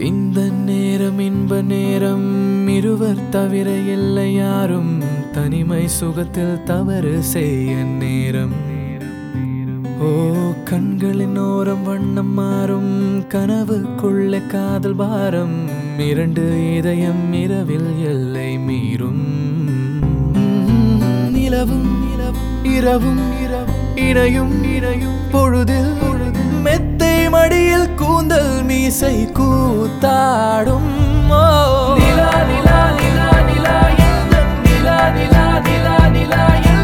இந்த நேரம் இன்ப நேரம் இருவர் தவிர இல்லை யாரும் தனிமை சுகத்தில் தவறு செய்ய நேரம் ஓ கண்களின் ஓரம் வண்ணம் மாறும் கனவுக்குள்ள காதல் பாரம் இரண்டு இதயம் இரவில் எல்லை மீறும் நிலவும் நிலவும் இரவும் இரவும் இணையும் இணையும் பொழுதில் பொழுதில் மெத்தை மடியில் கூந்தல் மீசை கூத்தாடும் ஓ நிலா நிலா நிலா நிலா எந்தன் நிலா நிலா நிலா நிலா